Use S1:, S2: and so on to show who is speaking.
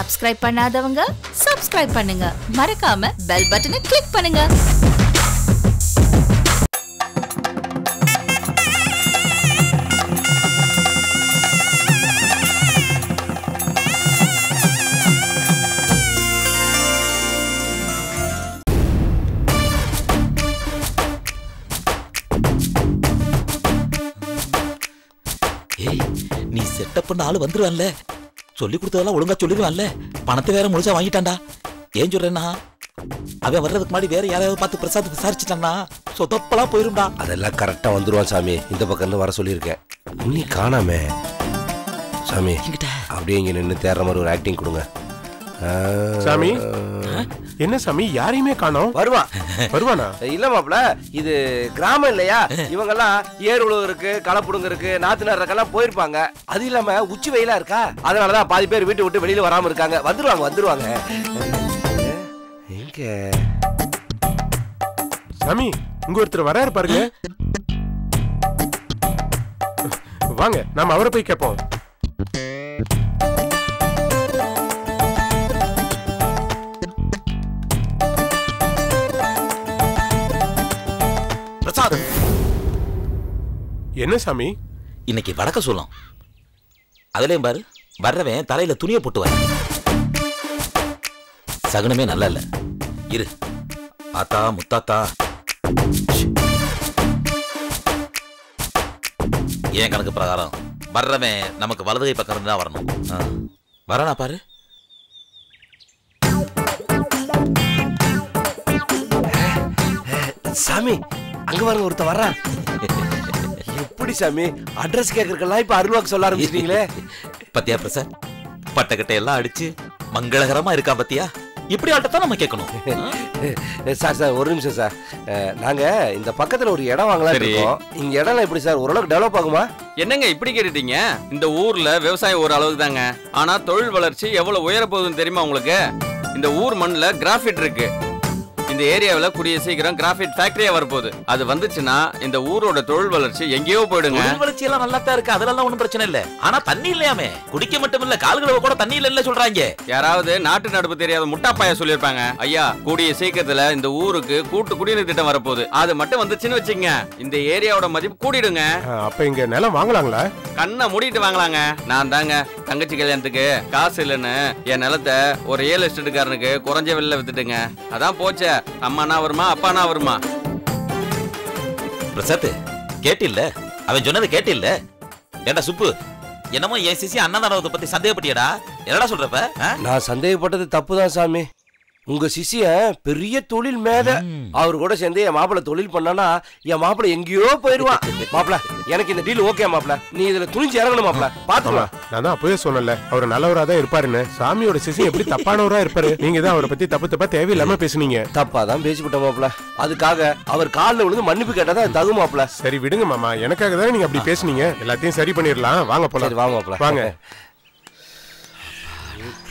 S1: Subscribe பண்ணாதவங்க subscribe பண்ணுங்க மறக்காம பெல் பட்டனை கிளிக் பண்ணுங்க
S2: ஏய் நீ செட்டப் பண்ண ஆளு வந்துருவான்ல சொல்லி கொடுத்ததெல்லாம் ஒழுங்கா சொல்லிடுவான்ல பணத்தை வேற முழுசா வாங்கிட்டான்டா ஏன் சொல்றேன்னா அவன் வர்றதுக்கு முன்னாடி வேற யாராவது பார்த்து பிரசாத் விசாரிச்சுட்டான்னா சொதப்பெல்லாம் போயிரும்டா
S3: அதெல்லாம் கரெக்டா வந்துருவான் சாமி இந்த பக்கம் இருந்து வர சொல்லியிருக்கேன் இன்னி காணாமே சாமி
S2: என்கிட்ட
S3: அப்படியே இங்க நின்று தேடுற மாதிரி ஒரு ஆக்டிங் கொடுங்க ஆ,
S4: சாமி என்ன சாமி யாரையுமே காணோம்
S3: வருவான்
S4: வருவானா
S3: இல்ல மாப்ள இது கிராமம் இல்லையா இவங்கெல்லாம் ஏர் உழவு இருக்கு களப்புடுங்க இருக்கு நாத்து நடுறக்கெல்லாம் போயிருப்பாங்க அது இல்லாம உச்சி வெயிலா இருக்கா அதனாலதான் பாதி பேர் வீட்டை விட்டு வெளியில வராம இருக்காங்க வந்துருவாங்க வந்துருவாங்க எங்க
S4: சாமி இங்க ஒருத்தர் வராரு பாருங்க வாங்க நாம அவரை போய் கேட்போம்
S2: பிரசாத்
S4: என்ன சாமி
S2: இன்னைக்கு வடக்க சொல்லும் அதுலயும் பாரு வர்றவன் தலையில துணியை போட்டு வர சகுனமே நல்லா இல்ல இரு ஆத்தா முத்தாத்தா ஏன் கணக்கு பிரகாரம் வர்றவன் நமக்கு வலது கை பக்கம் தான் வரணும் ஆ. வரானா பாரு
S3: சாமி அங்க பாருங்க ஒருத்தன் வர்றான் எப்படி சாமி அட்ரஸ் கேக்குறதுக்கெல்லாம் இப்ப அருள்வாக்கு சொல்ல ஆரம்பிச்சிட்டீங்களே
S2: பத்தியா பிரசாத் பட்டக்கட்டை எல்லாம் அடிச்சு மங்களகரமா இருக்கா பத்தியா இப்படி ஆட்டத்தான் நம்ம கேட்கணும் ஆ?
S3: சார் சார் ஒரு நிமிஷம் சார் அஹ், நாங்க இந்த பக்கத்துல ஒரு இடம் வாங்கலாம்
S5: சரி.
S3: இருக்கோம் இங்க இடம்லாம் எப்படி சார் ஓரளவுக்கு டெவலப் ஆகுமா
S5: என்னங்க இப்படி கேட்டுட்டீங்க இந்த ஊர்ல விவசாயம் ஒரு அளவுக்கு தாங்க ஆனா தொழில் வளர்ச்சி எவ்வளவு உயர போகுதுன்னு தெரியுமா உங்களுக்கு இந்த ஊர் மண்ணுல கிராஃபிட் இருக்கு இந்த ஏரியாவுல கூடிய சீக்கிரம் கிராஃபிட் ஃபேக்டரியா வரப்போகுது அது வந்துச்சுன்னா இந்த ஊரோட தொழில் வளர்ச்சி எங்கேயோ போயிடுங்க
S2: தொழில் வளர்ச்சி எல்லாம் நல்லா தான் இருக்கு அதெல்லாம் ஒண்ணும் பிரச்சனை இல்ல ஆனா தண்ணி இல்லையாமே குடிக்க மட்டும் இல்ல கால்களவு கூட தண்ணி இல்ல சொல்றாங்க
S5: யாராவது நாட்டு நடப்பு தெரியாத முட்டாப்பாயா சொல்லியிருப்பாங்க ஐயா கூடிய சீக்கிரத்துல இந்த ஊருக்கு கூட்டு குடிநீர் திட்டம் வரப்போகுது அது மட்டும் வந்துச்சுன்னு வச்சுங்க இந்த ஏரியாவோட மதிப்பு கூடிடுங்க
S4: அஹ், அப்ப இங்க நிலம் வாங்கலாங்களா
S5: கண்ணை மூடிட்டு வாங்கலாங்க நான் தாங்க தங்கச்சி கல்யாணத்துக்கு காசு இல்லைன்னு என் நிலத்தை ஒரு ரியல் எஸ்டேட்டுக்காரனுக்கு குறைஞ்ச விலையில வித்துட்டுங்க அதான் போச்சே அம்மானா வருமா அப்பானா வருமா
S2: பிரசாத் கேட்டில்ல அவன் சொன்னதை கேட்டில்ல ஏண்டா சுப்பு என்னமோ என் சிசி அன்னதானத்தை பத்தி சந்தேகப்பட்டியடா என்னடா சொல்றப்ப ஆ?
S3: நான் சந்தேகப்பட்டது தப்பு தான் சாமி உங்க சிசிய பெரிய தொழில் மேத அவர் கூட சேர்ந்து என் மாப்பிள்ள தொழில் பண்ணானா என் மாப்பிள்ள எங்கேயோ போயிருவான் மாப்பிள்ள எனக்கு இந்த டீல் ஓகே மாப்பிள்ள நீ இதுல துணிஞ்சு இறங்கணும் மாப்பிள்ள
S4: ஆமா
S3: பாத்துக்கலாம்
S4: நான் தான் அப்பவே சொன்னல அவர் நல்லவரா தான் இருப்பாருன்னு சாமியோட சிசி எப்படி தப்பானவரா இருப்பாரு நீங்க தான் அவரை பத்தி தப்பு தப்பா தேவையில்லாம பேசுனீங்க
S3: தப்பா தான் பேசிவிட்டோம் மாப்பிள்ள அதுக்காக அவர் காலில் விழுந்து மன்னிப்பு கேட்டா அது தகு மாப்பிள்ள
S4: சரி விடுங்க மாமா எனக்காக தானே நீங்க அப்படி பேசுனீங்க எல்லாத்தையும் சரி பண்ணிடலாம் வாங்க
S3: சரி
S4: போலாம்
S3: வாங்க மாப்பிள்ள
S4: வாங்க